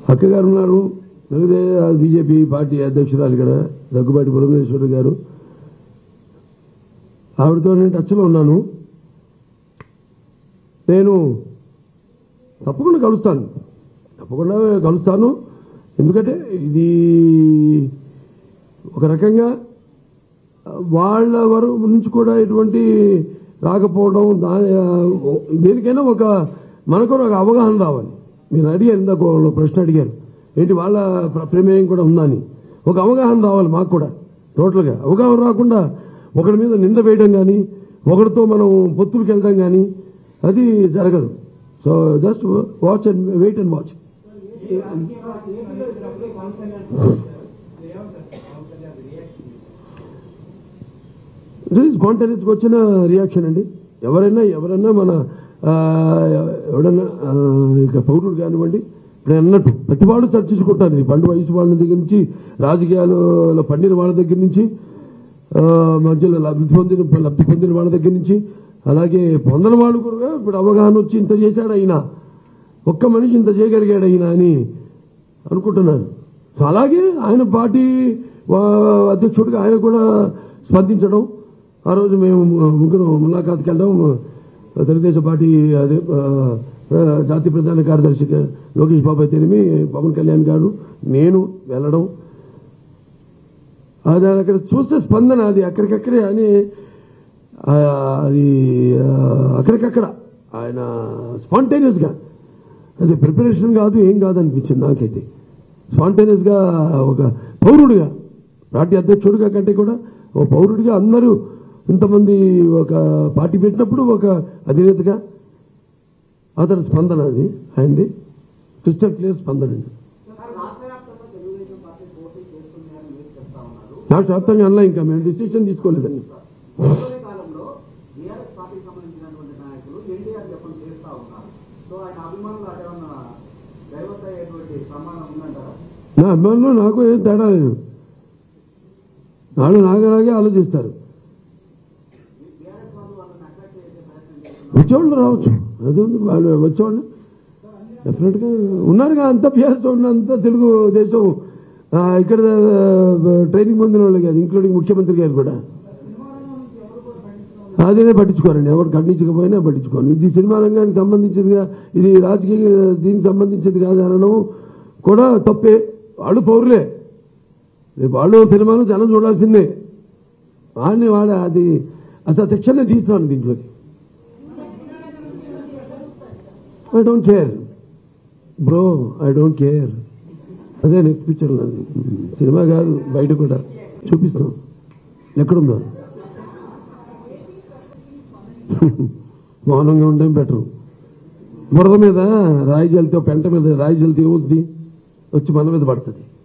అక్క గారు ఉన్నారు తెలుగుదేశం బీజేపీ పార్టీ అధ్యక్షురాలు ఇక్కడ దగ్గుబాటి పురంధేశ్వరి గారు ఆవిడతో నేను టచ్లో ఉన్నాను నేను తప్పకుండా కలుస్తాను తప్పకుండా కలుస్తాను ఎందుకంటే ఇది ఒక రకంగా వాళ్ళ వరకు నుంచి కూడా ఎటువంటి రాకపోవడం దా- దేనికైనా ఒక మనకు ఒక అవగాహన రావాలి మీరు అడిగారు ఇందాక ఒక ప్రశ్న అడిగారు ఏంటి వాళ్ళ ప్ర- ప్రమేయం కూడా ఉందని ఒక అవగాహన రావాలి మాకు కూడా టోటల్గా అవగాహన రాకుండా ఒకరి మీద నింద వేయడం కానీ ఒకరితో మనం పొత్తులకు వెళ్ళడం కానీ అది జరగదు so just watch and wait and watch కాంటెనెన్స్కి వచ్చిన రియాక్షన్ అండి ఎవరైనా ఎవరైనా మన ఆ, ఎవడన్నా ఆ, ఇక పౌరుడు కానివ్వండి ఇప్పుడు నేను అన్నట్టు ప్రతి వాళ్ళు చర్చించుకుంటారు ఈ పండు వయసు వాళ్ళ దగ్గర నుంచి రాజకీయాలలో పండిన వాళ్ళ దగ్గర నుంచి ఆ, మధ్యలో లబ్ధి పొందిన లబ్ధి పొందిన వాళ్ళ దగ్గర నుంచి అలాగే పొందిన వాళ్ళు కూడా ఇప్పుడు అవగాహన వచ్చి ఇంత చేశాడు అయినా ఒక్క మనిషి ఇంత చేయగలిగాడు అయినా అని అనుకుంటున్నాను సో అలాగే ఆయన పార్టీ వా- అధ్యక్షుడిగా ఆయన కూడా స్పందించడం ఆ రోజు మేము ముగ్గురు ములాఖాత్కి వెళ్ళడం తెలుగుదేశం పార్టీ అదే ఆ, ఆ, జాతీయ ప్రధాన కార్యదర్శి లోకేష్ బాబు అయితేనేమి పవన్ కళ్యాణ్ గారు నేను వెళ్ళడం అది అక్కడ చూస్తే స్పందన అది అక్కడికక్కడే అని ఆ, అది ఆ, అక్కడికక్కడ ఆయన స్పాంటేనియస్ గా అది ప్రిపరేషన్ కాదు ఏం కాదు అనిపించింది నాకైతే స్పాంటేనియస్ గా ఒక పౌరుడిగా పార్టీ అధ్యక్షుడిగా కంటే కూడా ఒక పౌరుడిగా అందరూ ఇంతమంది ఒక పార్టీ పెట్టినప్పుడు ఒక అధినేతగా అతని స్పందన అది ఆయనది క్రిస్టల్ క్లియర్ స్పందన అండి రాష్ట్ర వ్యాప్తంగా తెలుగుదేశం పార్టీ పోటీ చేస్తుంది అని మీరు చెప్తా ఉన్నారు రాష్ట్ర వ్యాప్తంగా అలా ఇంకా మేము డిసిషన్ తీసుకోలేదండి ఇటీవలి కాలంలో బీఆర్ఎస్ పార్టీకి సంబంధించినటువంటి నాయకులు ఎన్డీఆర్ జపం చేస్తా ఉన్నారు సో ఆయన అభిమానులు అటేమన్నా డైవర్స్ అయ్యేటువంటి ప్రమాణం ఉందంటారా నా అభిమానులు నాకు ఏం తేడా లేదు వాళ్ళు నాగలాగే ఆలోచిస్తారు బీఆర్ఎస్ వాళ్ళు వాళ్ళని అట్రాక్ట్ చేసే ప్రయత్నం చేస్తున్నారు వచ్చేవాళ్ళు రావచ్చు అదే ఉంది వాళ్ళు వచ్చేవాళ్ళు డెఫినెట్గా ఉన్నారుగా అంతా పిఎస్ అంతా తెలుగు దేశం ఆ, ఇక్కడ ఆ, ట్రైనింగ్ పొందిన వాళ్ళు కాదు ఇంక్లూడింగ్ ముఖ్యమంత్రి గారు కూడా అదేనే పట్టించుకోరండి ఎవరు ఖండించకపోయినా పట్టించుకోరు ఇది సినిమా రంగానికి సంబంధించిందిగా ఇది రాజకీయ దీనికి సంబంధించింది కాదు అనడం కూడా తప్పే వాళ్ళు పౌరులే రేపు వాళ్ళు సినిమాను జనం చూడాల్సిందే వాళ్ళని వాడ అది అసలు శిక్షణ తీస్తున్నాను దీంట్లోకి I don't care bro I don't care అదే నెక్స్ట్ పిక్చర్ నాది సినిమా కాదు బయట కూడా చూపిస్తాం ఎక్కడుందో మౌనంగా ఉండడం బెటర్ బురద మీద రాయి జల్తో పెంట మీద రాయి జల్తో ఏమవుద్ది వచ్చి మన మీద పడుతుంది